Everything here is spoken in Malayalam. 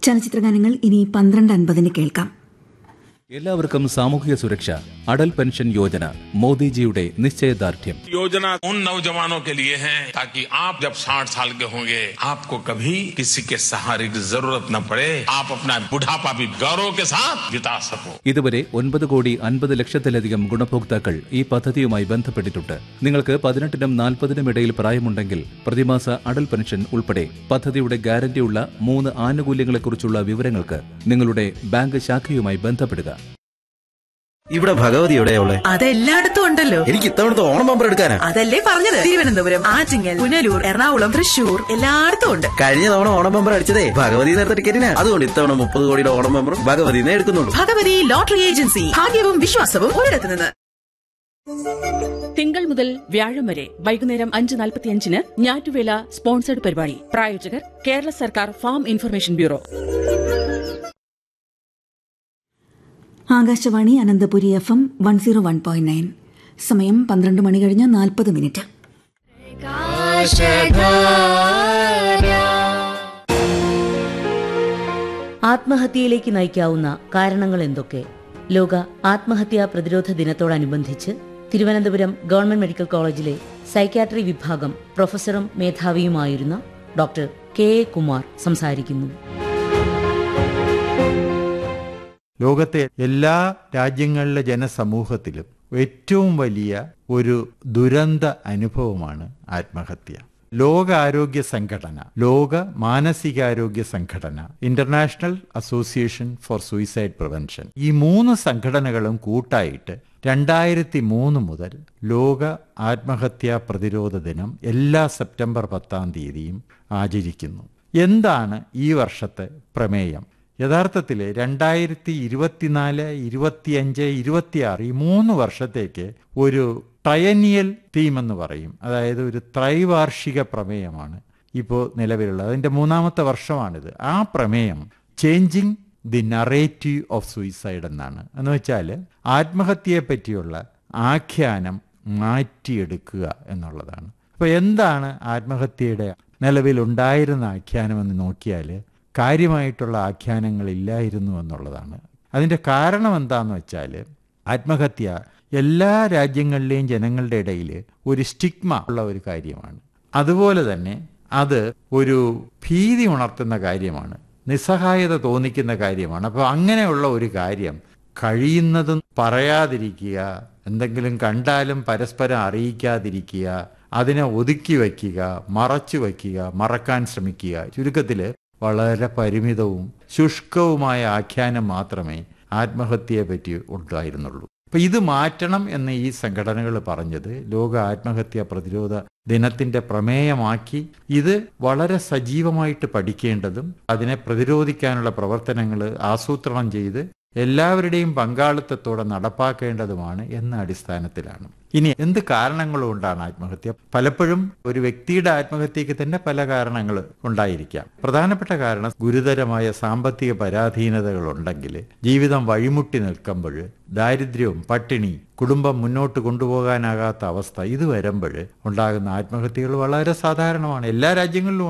ചലച്ചിത്രഗാനങ്ങൾ ഇനി പന്ത്രണ്ട് അൻപതിന് കേൾക്കാം എല്ലാവർക്കും സാമൂഹിക സുരക്ഷ അടൽ പെൻഷൻ യോജന മോദിജിയുടെ നിശ്ചയദാർഢ്യം योजना उन नौजवानों के लिए है ताकि आप जब 60 साल के होंगे आपको कभी किसी के सहारे की जरूरत न पड़े आप अपना बुढ़ापा भी गौरव के साथ बिता सको ഇതുവരെ ഒൻപത് കോടി അൻപത് ലക്ഷത്തിലധികം ഗുണഭോക്താക്കൾ ഈ പദ്ധതിയുമായി ബന്ധപ്പെട്ടിട്ടുണ്ട് നിങ്ങൾക്ക് പതിനെട്ടിനും നാൽപ്പതിനും ഇടയിൽ പ്രായമുണ്ടെങ്കിൽ പ്രതിമാസ അടൽ പെൻഷൻ ഉൾപ്പെടെ പദ്ധതിയുടെ ഗ്യാരണ്ടിയുള്ള മൂന്ന് ആനുകൂല്യങ്ങളെക്കുറിച്ചുള്ള വിവരങ്ങൾക്ക് നിങ്ങളുടെ ബാങ്ക് ശാഖയുമായി ബന്ധപ്പെടുക ഇവിടെ ഭഗവതി എവിടെയാ ഉള്ളെ അതെല്ലായിടത്തും ഉണ്ടല്ലോ എനിക്ക് ഇത്തവണത്തെ ഓണം ബമ്പർ എടുക്കാനാ അതല്ലേ പറഞ്ഞത് തിരുവനന്തപുരം ആറ്റിങ്ങൽ പുനലൂർ എറണാകുളം തൃശൂർ എല്ലായിടത്തും ഉണ്ട് കഴിഞ്ഞ തവണ ഓണം ബമ്പർ അടിച്ചതേ ഭഗവതി നേരത്തെ ടിക്കറ്റിനാ അതുകൊണ്ട് ഇത്തവണ മുപ്പത് കോടിയുടെ ഓണം ബമ്പറും ഭഗവതിനെ എടുക്കുന്നുള്ളൂ ഭഗവതി ലോട്ടറി ഏജൻസി ഭാഗ്യവും വിശ്വാസവും ഒരിടത്തു നിന്ന് തിങ്കൾ മുതൽ വ്യാഴം വരെ വൈകുന്നേരം അഞ്ച് നാൽപ്പത്തിയഞ്ചിന് ഞാറ്റുവേല സ്പോൺസർഡ് പരിപാടി പ്രായോജകർ കേരള സർക്കാർ farm information bureau Akashvani Ananthapuri F M one zero one point nine സമയം പന്ത്രണ്ട് മണി കഴിഞ്ഞ് നാൽപ്പത് മിനിറ്റ് ആത്മഹത്യയിലേക്ക് നയിക്കാവുന്ന കാരണങ്ങൾ എന്തൊക്കെ ലോക ആത്മഹത്യാ പ്രതിരോധ ദിനത്തോടനുബന്ധിച്ച് തിരുവനന്തപുരം ഗവൺമെന്റ് മെഡിക്കൽ കോളേജിലെ സൈക്യാട്രി വിഭാഗം പ്രൊഫസറും മേധാവിയുമായിരുന്ന ഡോക്ടർ കെ എ കുമാർ സംസാരിക്കുന്നു ലോകത്തെ എല്ലാ രാജ്യങ്ങളിലെ ജനസമൂഹത്തിലും ഏറ്റവും വലിയ ഒരു ദുരന്ത അനുഭവമാണ് ആത്മഹത്യ ലോകാരോഗ്യ സംഘടന ലോക മാനസികാരോഗ്യ സംഘടന international association for suicide prevention ഈ മൂന്ന് സംഘടനകളും കൂട്ടായിട്ട് രണ്ടായിരത്തി മൂന്ന് മുതൽ ലോക ആത്മഹത്യാ പ്രതിരോധ ദിനം എല്ലാ സെപ്റ്റംബർ പത്താം തീയതിയും ആചരിക്കുന്നു എന്താണ് ഈ വർഷത്തെ പ്രമേയം യഥാർത്ഥത്തിൽ രണ്ടായിരത്തി ഇരുപത്തിനാല് ഇരുപത്തിയഞ്ച് ഇരുപത്തിയാറ് ഈ മൂന്ന് വർഷത്തേക്ക് ഒരു ട്രയനിയൽ തീം എന്ന് പറയും അതായത് ഒരു ത്രൈവാർഷിക പ്രമേയമാണ് ഇപ്പോൾ നിലവിലുള്ളത് അതിൻ്റെ മൂന്നാമത്തെ വർഷമാണിത് ആ പ്രമേയം changing the narrative of suicide എന്നാണ് എന്ന് വെച്ചാൽ ആത്മഹത്യയെ പറ്റിയുള്ള ആഖ്യാനം മാറ്റിയെടുക്കുക എന്നുള്ളതാണ് അപ്പോൾ എന്താണ് ആത്മഹത്യയുടെ നിലവിലുണ്ടായിരുന്ന ആഖ്യാനം എന്ന് നോക്കിയാൽ കാര്യമായിട്ടുള്ള ആഖ്യാനങ്ങളില്ലായിരുന്നു എന്നുള്ളതാണ് അതിൻ്റെ കാരണം എന്താന്ന് വെച്ചാൽ ആത്മഹത്യ എല്ലാ രാജ്യങ്ങളിലെയും ജനങ്ങളുടെ ഇടയിൽ ഒരു സ്റ്റിഗ്മ ഉള്ള ഒരു കാര്യമാണ് അതുപോലെ തന്നെ അത് ഒരു ഭീതി ഉണർത്തുന്ന കാര്യമാണ് നിസ്സഹായത തോന്നിക്കുന്ന കാര്യമാണ് അപ്പോൾ അങ്ങനെയുള്ള ഒരു കാര്യം കഴിയുന്നതും പറയാതിരിക്കുക എന്തെങ്കിലും കണ്ടാലും പരസ്പരം അറിയിക്കാതിരിക്കുക അതിനെ ഒതുക്കി വയ്ക്കുക മറച്ചു വയ്ക്കുക മറക്കാൻ ശ്രമിക്കുക ചുരുക്കത്തിൽ വളരെ പരിമിതവും ശുഷ്കവുമായ ആഖ്യാനം മാത്രമേ ആത്മഹത്യയെ പറ്റി ഉണ്ടായിരുന്നുള്ളൂ അപ്പൊ ഇത് മാറ്റണം എന്ന് ഈ സംഘടനകൾ പറഞ്ഞത് ലോക ആത്മഹത്യാ പ്രതിരോധ ദിനത്തിന്റെ പ്രമേയമാക്കി ഇത് വളരെ സജീവമായിട്ട് പഠിക്കേണ്ടതും അതിനെ പ്രതിരോധിക്കാനുള്ള പ്രവർത്തനങ്ങൾ ആസൂത്രണം ചെയ്ത് എല്ലാവരുടെയും പങ്കാളിത്തത്തോടെ നടപ്പാക്കേണ്ടതുമാണ് എന്ന അടിസ്ഥാനത്തിലാണ് ഇനി എന്ത് കാരണങ്ങൾ കൊണ്ടാണ് ആത്മഹത്യ പലപ്പോഴും ഒരു വ്യക്തിയുടെ ആത്മഹത്യക്ക് തന്നെ പല കാരണങ്ങൾ ഉണ്ടായിരിക്കാം പ്രധാനപ്പെട്ട കാരണം ഗുരുതരമായ സാമ്പത്തിക പരാധീനതകൾ ഉണ്ടെങ്കിൽ ജീവിതം വഴിമുട്ടി നിൽക്കുമ്പോൾ ദാരിദ്ര്യവും പട്ടിണി കുടുംബം മുന്നോട്ട് കൊണ്ടുപോകാനാകാത്ത അവസ്ഥ ഇത് വരുമ്പോൾ ഉണ്ടാകുന്ന ആത്മഹത്യകൾ വളരെ സാധാരണമാണ് എല്ലാ രാജ്യങ്ങളിലും